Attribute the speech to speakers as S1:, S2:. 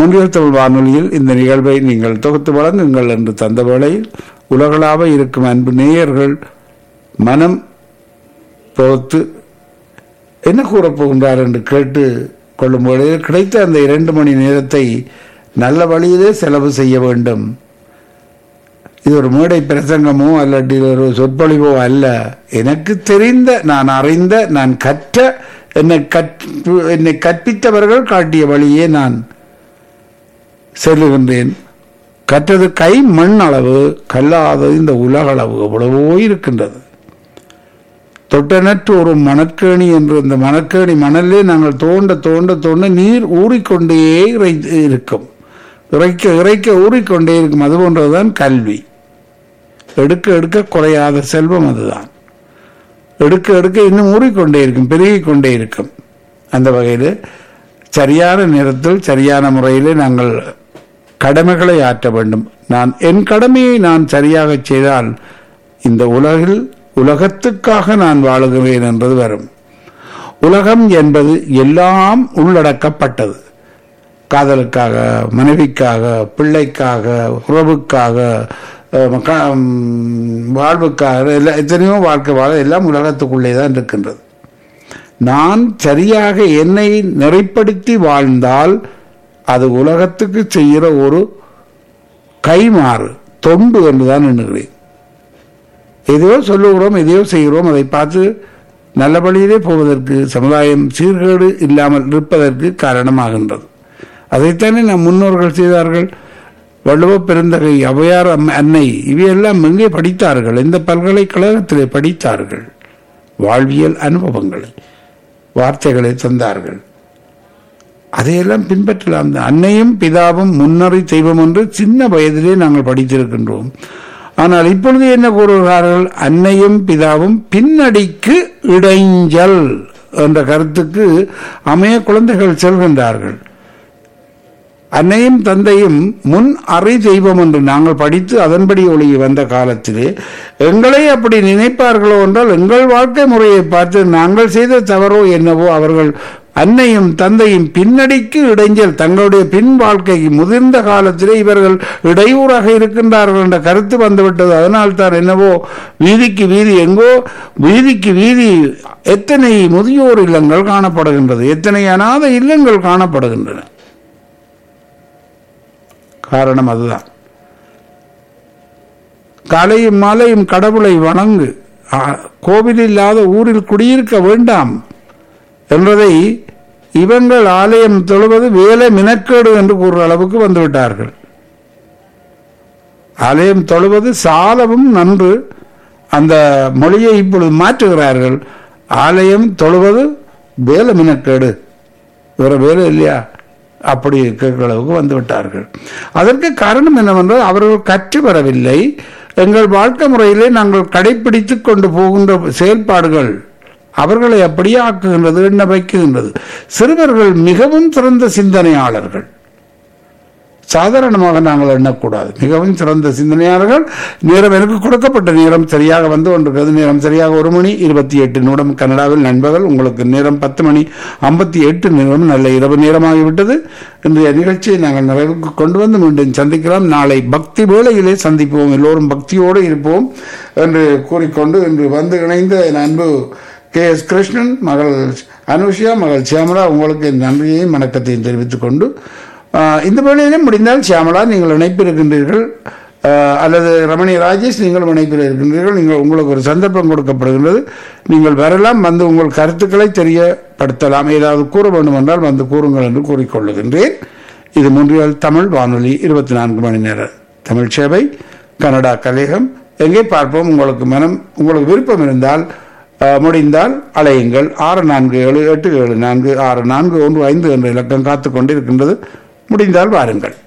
S1: முன்னில் தமிழ் வானொலியில் இந்த நிகழ்வை நீங்கள் தொகுத்து வழங்குங்கள் என்று தந்த வேளையில் உலகளாவ இருக்கும் அன்பு நேயர்கள் மனம் பொறுத்து என்ன கூறப் போகின்றார் என்று கேட்டு கொள்ளும் வேளையில் கிடைத்த அந்த இரண்டு மணி நேரத்தை நல்ல வழியிலே செலவு செய்ய வேண்டும் இது ஒரு மேடை பிரசங்கமோ அல்லது ஒரு சொற்பொழிவோ அல்ல எனக்கு தெரிந்த நான் அறிந்த நான் கற்ற என்னை கற்பு என்னை கற்பித்தவர்கள் காட்டிய வழியே நான் செல்லுகின்றேன் கற்றது கை மண் அளவு கல்லாதது இந்த உலக அளவு எவ்வளவோ இருக்கின்றது தொட்டனற்று ஒரு மணற்கேணி என்று இந்த மணற்கேணி மணலே நாங்கள் தோண்ட தோண்ட தோண்ட நீர் ஊறிக்கொண்டே இறை இருக்கும் இறைக்க இறைக்க ஊறிக்கொண்டே இருக்கும் அது போன்றதுதான் கல்வி எடுக்க எடுக்க குறையாத செல்வம் அதுதான் எடுக்க எடுக்க இன்னும் ஊறிக்கொண்டே இருக்கும் பெருகிக் கொண்டே இருக்கும் அந்த வகையில் சரியான நேரத்தில் சரியான முறையிலே நாங்கள் கடமைகளை ஆற்ற வேண்டும் நான் என் கடமையை நான் சரியாக செய்தால் இந்த உலகில் உலகத்துக்காக நான் வாழுகிறேன் என்பது வரும் உலகம் என்பது எல்லாம் உள்ளடக்கப்பட்டது காதலுக்காக மனைவிக்காக பிள்ளைக்காக உறவுக்காக அஹ், மக்க- ம், வாழ்வுக்காக எல்லா எத்தனையோ வாழ்க்கை வாழ எல்லாம் உலகத்துக்குள்ளே தான் இருக்கின்றது நான் சரியாக என்னை நெறிப்படுத்தி வாழ்ந்தால் அது உலகத்துக்கு செய்கிற ஒரு கைமாறு தொண்டு என்றுதான் எண்ணுகிறேன் எதையோ சொல்லுகிறோம் எதையோ செய்கிறோம் அதை பார்த்து நல்ல வழியிலே போவதற்கு சமுதாயம் சீர்கேடு இல்லாமல் இருப்பதற்கு காரணமாகின்றது அதைத்தானே நம் முன்னோர்கள் செய்தார்கள் வள்ளுவ பெருந்தகை ஔவையார் அம்- அன்னை இவையெல்லாம் எங்கே படித்தார்கள் இந்த பல்கலைக்கழகத்திலே படித்தார்கள் வாழ்வியல் அனுபவங்களை வார்த்தைகளை தந்தார்கள் அதையெல்லாம் பின்பற்றலாம் தான். அன்னையும் பிதாவும் முன்னறி தெய்வம் என்று சின்ன வயதிலே நாங்கள் படித்திருக்கின்றோம் ஆனால் இப்பொழுது என்ன கூறுகிறார்கள் அன்னையும் பிதாவும் பின்னடிக்கு இடைஞ்சல் என்ற கருத்துக்கு அமைய குழந்தைகள் செல்கின்றார்கள் அன்னையும் தந்தையும் முன் அறை தெய்வம் என்று நாங்கள் படித்து அதன்படி ஒளி வந்த காலத்திலே எங்களை அப்படி நினைப்பார்களோ என்றால் எங்கள் வாழ்க்கை முறையை பார்த்து நாங்கள் செய்த தவறோ என்னவோ அவர்கள் அன்னையும் தந்தையும் பின்னடிக்கு இடைஞ்சல் தங்களுடைய பின் வாழ்க்கைக்கு முதிர்ந்த காலத்திலே இவர்கள் இடையூறாக இருக்கின்றார்கள் என்ற கருத்து வந்துவிட்டது அதனால் தான் என்னவோ வீதிக்கு வீதி எங்கோ வீதிக்கு வீதி எத்தனை முதியோர் இல்லங்கள் காணப்படுகின்றது எத்தனை அநாத இல்லங்கள் காணப்படுகின்றன காரணம் அதுதான் காலையும் மாலையும் கடவுளை வணங்கு ஆ, கோவில் இல்லாத ஊரில் குடியிருக்க வேண்டாம் என்றதை இவங்கள் ஆலயம் தொழுவது வேலை மினக்கேடு என்று கூறுற அளவுக்கு வந்துவிட்டார்கள் ஆலயம் தொழுவது சாலவும் நன்று அந்த மொழியை இப்பொழுது மாற்றுகிறார்கள் ஆலயம் தொழுவது வேலை மினக்கேடு வேற வேலை இல்லையா அப்படி கேட்கிற அளவுக்கு வந்து விட்டார்கள் அதற்கு காரணம் என்னவென்றால் அவர்கள் கற்று வரவில்லை எங்கள் வாழ்க்கை முறையிலே நாங்கள் கடைபிடித்துக் கொண்டு போகின்ற செயல்பாடுகள் அவர்களை அப்படியே ஆக்குகின்றது எண்ண வைக்குகின்றது சிறுவர்கள் மிகவும் சிறந்த சிந்தனையாளர்கள் சாதாரணமாக நாங்கள் எண்ணக்கூடாது மிகவும் சிறந்த சிந்தனையாளர்கள் நேரம் எனக்கு கொடுக்கப்பட்ட நேரம் சரியாக வந்து கொண்டிருக்கிறது நேரம் சரியாக ஒரு மணி இருபத்தி எட்டு நிமிடம் கனடாவில் நண்பர்கள் உங்களுக்கு நேரம் பத்து மணி ஐம்பத்தி எட்டு நிமிடம் நல்ல இரவு நேரமாகிவிட்டது இன்றைய நிகழ்ச்சியை நாங்கள் நிறைவுக்கு கொண்டு வந்து மீண்டும் சந்திக்கலாம் நாளை பக்தி வேளையிலே சந்திப்போம் எல்லோரும் பக்தியோடு இருப்போம் என்று கூறிக்கொண்டு இன்று வந்து இணைந்த என் அன்பு கே எஸ் கிருஷ்ணன் மகள் அனுஷியா மகள் சியாமலா உங்களுக்கு என் நன்றியையும் வணக்கத்தையும் தெரிவித்துக் கொண்டு ஆஹ், இந்த வேளையிலும் முடிந்தால் சியாமலா நீங்கள் இணைப்பில் இருக்கின்றீர்கள் ஆஹ், அல்லது ரமணி ராஜேஷ் நீங்கள் இணைப்பில் இருக்கின்றீர்கள் நீங்கள் உங்களுக்கு ஒரு சந்தர்ப்பம் கொடுக்கப்படுகின்றது நீங்கள் வரலாம் வந்து உங்கள் கருத்துக்களை தெரியப்படுத்தலாம் ஏதாவது கூற வேண்டும் என்றால் வந்து கூறுங்கள் என்று கூறிக்கொள்ளுகின்றேன் இது முன்றியல் தமிழ் வானொலி இருபத்தி நான்கு மணி நேர தமிழ் சேவை கனடா கலையகம் எங்கே பார்ப்போம் உங்களுக்கு மனம் உங்களுக்கு விருப்பம் இருந்தால் அஹ், முடிந்தால் அலையுங்கள் ஆறு நான்கு ஏழு எட்டு ஏழு நான்கு ஆறு நான்கு ஒன்று ஐந்து என்ற இலக்கம் காத்துக் கொண்டிருக்கின்றது முடிந்தால் வாருங்கள்